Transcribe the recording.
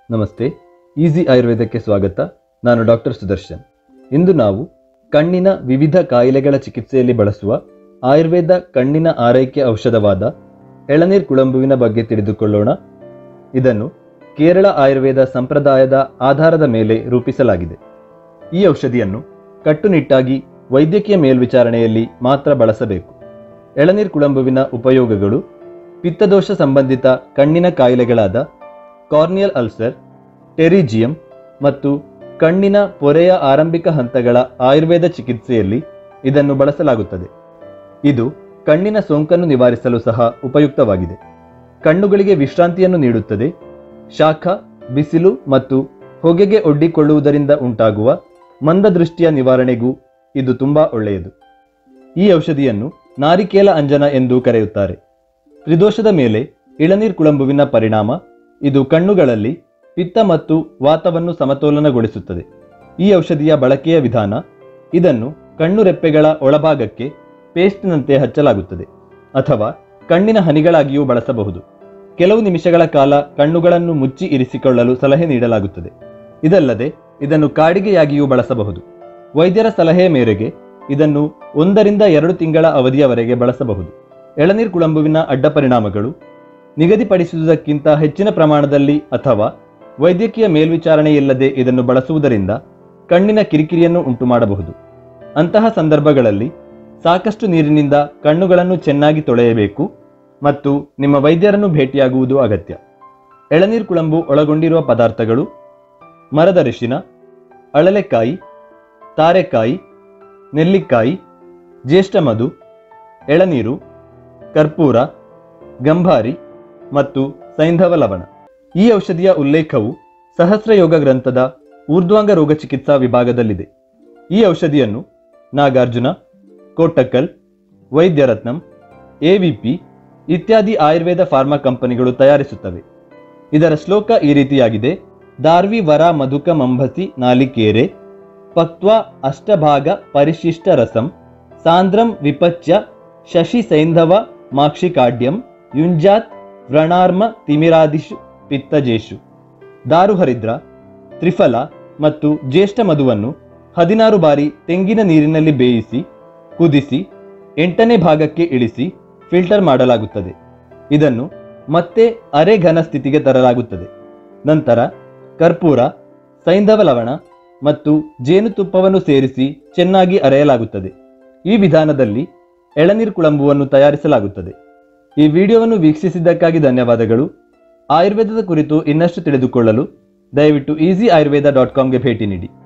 ನಮಸ್ತೆ ಈಸಿ ಆಯುರ್ವೇದಕ್ಕೆ ಸ್ವಾಗತ ನಾನು ಡಾಕ್ಟರ್ ಸುದರ್ಶನ್ ಇಂದು ನಾವು ಕಣ್ಣಿನ ವಿವಿಧ ಕಾಯಿಲೆಗಳ ಚಿಕಿತ್ಸೆಯಲ್ಲಿ ಬಳಸುವ ಆಯುರ್ವೇದ ಕಣ್ಣಿನ ಆರೈಕೆ ಔಷಧವಾದ ಎಳನೀರ್ ಕುಳಂಬುವಿನ ಬಗ್ಗೆ ತಿಳಿದುಕೊಳ್ಳೋಣ ಇದನ್ನು ಕೇರಳ ಆಯುರ್ವೇದ ಸಂಪ್ರದಾಯದ ಆಧಾರದ ಮೇಲೆ ರೂಪಿಸಲಾಗಿದೆ ಈ ಔಷಧಿಯನ್ನು ಕಟ್ಟುನಿಟ್ಟಾಗಿ ವೈದ್ಯಕೀಯ ಮೇಲ್ವಿಚಾರಣೆಯಲ್ಲಿ ಮಾತ್ರ ಬಳಸಬೇಕು ಎಳನೀರ್ ಕುಳಂಬುವಿನ ಉಪಯೋಗಗಳು ಪಿತ್ತದೋಷ ಸಂಬಂಧಿತ ಕಣ್ಣಿನ ಕಾಯಿಲೆಗಳಾದ ಕಾರ್ನಿಯಲ್ ಅಲ್ಸರ್ ಟೆರಿಜಿಯಂ ಮತ್ತು ಕಣ್ಣಿನ ಪೊರೆಯ ಆರಂಭಿಕ ಹಂತಗಳ ಆಯುರ್ವೇದ ಚಿಕಿತ್ಸೆಯಲ್ಲಿ ಇದನ್ನು ಬಳಸಲಾಗುತ್ತದೆ ಇದು ಕಣ್ಣಿನ ಸೋಂಕನ್ನು ನಿವಾರಿಸಲು ಸಹ ಉಪಯುಕ್ತವಾಗಿದೆ ಕಣ್ಣುಗಳಿಗೆ ವಿಶ್ರಾಂತಿಯನ್ನು ನೀಡುತ್ತದೆ ಶಾಖ ಬಿಸಿಲು ಮತ್ತು ಹೊಗೆಗೆ ಒಡ್ಡಿಕೊಳ್ಳುವುದರಿಂದ ಉಂಟಾಗುವ ಮಂದದೃಷ್ಟಿಯ ನಿವಾರಣೆಗೂ ಇದು ತುಂಬಾ ಒಳ್ಳೆಯದು ಈ ಔಷಧಿಯನ್ನು ನಾರಿಕೇಲ ಅಂಜನ ಎಂದು ಕರೆಯುತ್ತಾರೆ ತ್ರಿದೋಷದ ಮೇಲೆ ಇಳನೀರ್ ಕುಳಂಬುವಿನ ಪರಿಣಾಮ ಇದು ಕಣ್ಣುಗಳಲ್ಲಿ ಪಿತ್ತ ಮತ್ತು ವಾತವನ್ನು ಸಮತೋಲನಗೊಳಿಸುತ್ತದೆ ಈ ಔಷಧಿಯ ಬಳಕೆಯ ವಿಧಾನ ಇದನ್ನು ಕಣ್ಣು ರೆಪ್ಪೆಗಳ ಒಳಭಾಗಕ್ಕೆ ಪೇಸ್ಟ್ನಂತೆ ಹಚ್ಚಲಾಗುತ್ತದೆ ಅಥವಾ ಕಣ್ಣಿನ ಹನಿಗಳಾಗಿಯೂ ಬಳಸಬಹುದು ಕೆಲವು ನಿಮಿಷಗಳ ಕಾಲ ಕಣ್ಣುಗಳನ್ನು ಮುಚ್ಚಿ ಇರಿಸಿಕೊಳ್ಳಲು ಸಲಹೆ ನೀಡಲಾಗುತ್ತದೆ ಇದಲ್ಲದೆ ಇದನ್ನು ಕಾಡಿಗೆಯಾಗಿಯೂ ಬಳಸಬಹುದು ವೈದ್ಯರ ಸಲಹೆಯ ಮೇರೆಗೆ ಇದನ್ನು ಒಂದರಿಂದ ಎರಡು ತಿಂಗಳ ಅವಧಿಯವರೆಗೆ ಬಳಸಬಹುದು ಎಳನೀರ್ ಕುಳಂಬುವಿನ ಅಡ್ಡ ಪರಿಣಾಮಗಳು ನಿಗದಿಪಡಿಸುವುದಕ್ಕಿಂತ ಹೆಚ್ಚಿನ ಪ್ರಮಾಣದಲ್ಲಿ ಅಥವಾ ವೈದ್ಯಕೀಯ ಮೇಲ್ವಿಚಾರಣೆಯಿಲ್ಲದೆ ಇದನ್ನು ಬಳಸುವುದರಿಂದ ಕಣ್ಣಿನ ಕಿರಿಕಿರಿಯನ್ನು ಉಂಟುಮಾಡಬಹುದು ಅಂತಹ ಸಂದರ್ಭಗಳಲ್ಲಿ ಸಾಕಷ್ಟು ನೀರಿನಿಂದ ಕಣ್ಣುಗಳನ್ನು ಚೆನ್ನಾಗಿ ತೊಳೆಯಬೇಕು ಮತ್ತು ನಿಮ್ಮ ವೈದ್ಯರನ್ನು ಭೇಟಿಯಾಗುವುದು ಅಗತ್ಯ ಎಳನೀರ್ ಕುಳಂಬು ಒಳಗೊಂಡಿರುವ ಪದಾರ್ಥಗಳು ಮರದ ರಿಶಿನ ಅಳಲೆಕಾಯಿ ತಾರೆಕಾಯಿ ನೆಲ್ಲಿಕಾಯಿ ಜ್ಯೇಷ್ಠ ಮಧು ಎಳನೀರು ಕರ್ಪೂರ ಗಂಭಾರಿ ಮತ್ತು ಸೈಂಧವ ಲವಣ ಈ ಔಷಧಿಯ ಉಲ್ಲೇಖವು ಸಹಸ್ರಯೋಗ ಗ್ರಂಥದ ಊರ್ಧ್ವಾಂಗ ರೋಗ ಚಿಕಿತ್ಸಾ ವಿಭಾಗದಲ್ಲಿದೆ ಈ ಔಷಧಿಯನ್ನು ನಾಗಾರ್ಜುನ ಕೋಟಕ್ಕಲ್ ವೈದ್ಯರತ್ನಂ ಎವಿಪಿ ಇತ್ಯಾದಿ ಆಯುರ್ವೇದ ಫಾರ್ಮಾ ಕಂಪನಿಗಳು ತಯಾರಿಸುತ್ತವೆ ಇದರ ಶ್ಲೋಕ ಈ ರೀತಿಯಾಗಿದೆ ದಾರ್ವಿ ವರ ಮಧುಕ ಮಂಭಸಿ ನಾಲಿಕೇರೆ ಪಕ್ವಾ ಅಷ್ಟಭಾಗ ಪರಿಶಿಷ್ಟ ರಸಂ ಸಾಂದ್ರಂ ವಿಪಚ್ಯ ಶಶಿ ಸೈಂಧವ ಮಾಕ್ಷಿಕಾಡ್ಯಂ ಯುಂಜಾತ್ ವ್ರಣಾರ್ಮ ತಿಮಿರಾದಿಷು ಪಿತ್ತಜೇಷು ದಾರುಹರಿದ್ರ ತ್ರಿಫಲ ಮತ್ತು ಜ್ಯೇಷ್ಠ ಮಧುವನ್ನು ಹದಿನಾರು ಬಾರಿ ತೆಂಗಿನ ನೀರಿನಲ್ಲಿ ಬೇಯಿಸಿ ಕುದಿಸಿ ಎಂಟನೇ ಭಾಗಕ್ಕೆ ಇಳಿಸಿ ಫಿಲ್ಟರ್ ಮಾಡಲಾಗುತ್ತದೆ ಇದನ್ನು ಮತ್ತೆ ಅರೆ ಘನ ಸ್ಥಿತಿಗೆ ತರಲಾಗುತ್ತದೆ ನಂತರ ಕರ್ಪೂರ ಸೈಂಧವ ಲವಣ ಮತ್ತು ಜೇನುತುಪ್ಪವನ್ನು ಸೇರಿಸಿ ಚೆನ್ನಾಗಿ ಅರೆಯಲಾಗುತ್ತದೆ ಈ ವಿಧಾನದಲ್ಲಿ ಎಳನೀರ್ ಕುಳಂಬುವನ್ನು ತಯಾರಿಸಲಾಗುತ್ತದೆ ಈ ವಿಡಿಯೋವನ್ನು ವೀಕ್ಷಿಸಿದ್ದಕ್ಕಾಗಿ ಧನ್ಯವಾದಗಳು ಆಯುರ್ವೇದದ ಕುರಿತು ಇನ್ನಷ್ಟು ತಿಳಿದುಕೊಳ್ಳಲು ದಯವಿಟ್ಟು ಈಸಿ ಆಯುರ್ವೇದ ಡಾಟ್ ಕಾಮ್ಗೆ ಭೇಟಿ ನೀಡಿ